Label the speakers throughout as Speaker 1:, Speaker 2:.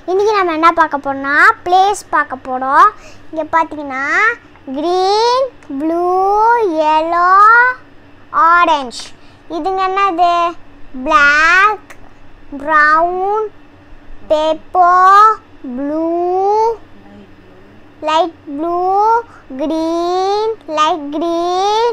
Speaker 1: இன்றைக்கி நம்ம என்ன பார்க்க போறோம்னா பிளேஸ் பார்க்க போகிறோம் இங்கே பார்த்தீங்கன்னா க்ரீன் ப்ளூ yellow ஆரஞ்ச் இதுங்க என்னது black brown paper blue light blue green light green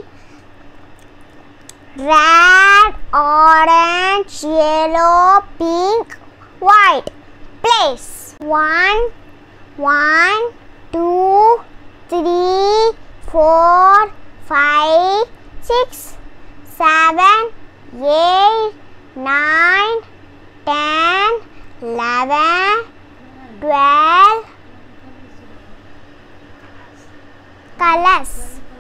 Speaker 1: red, orange, yellow, pink, white. Place. One, one, two, three, four, five, six, seven, eight, nine, ten, eleven, twelve. Colors.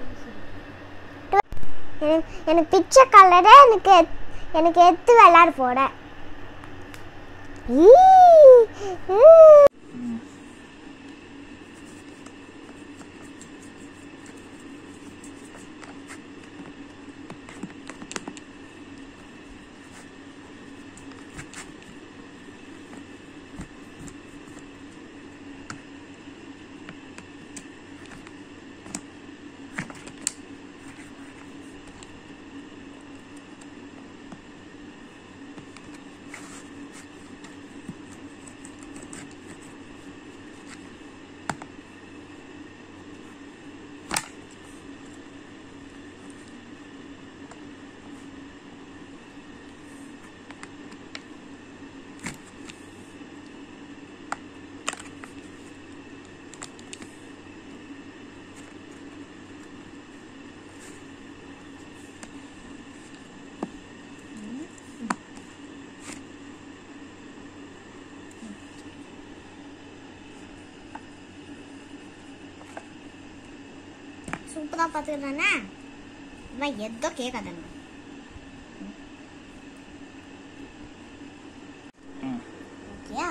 Speaker 1: எனக்கு எனக்கு பிச்சை கலரை எனக்கு எனக்கு எடுத்து விளாட போட
Speaker 2: சூப்பரா பாத்துக்கிறானே இவன் எதோ கேட்காதானு ஓகேயா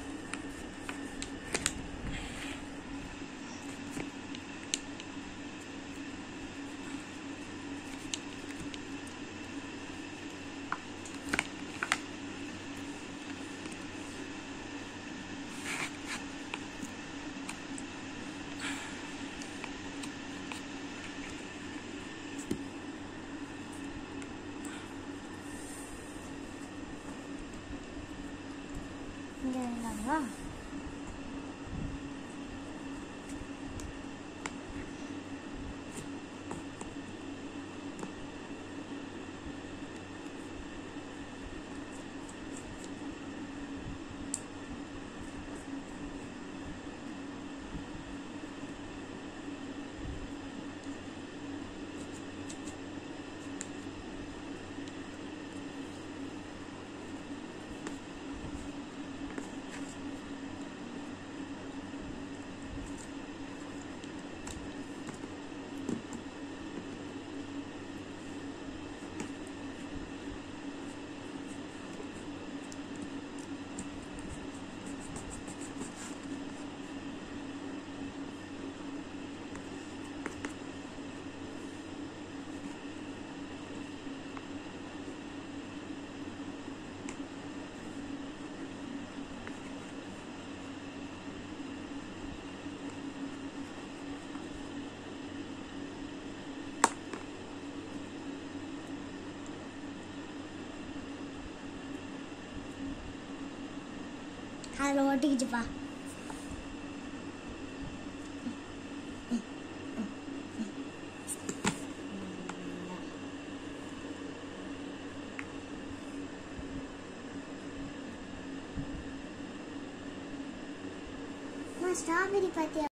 Speaker 1: இங்க விளையாடுவா
Speaker 2: அதில் ஒட்டிக்கிச்சுப்பா
Speaker 1: ஸ்ட்ராபெரி பார்த்தியா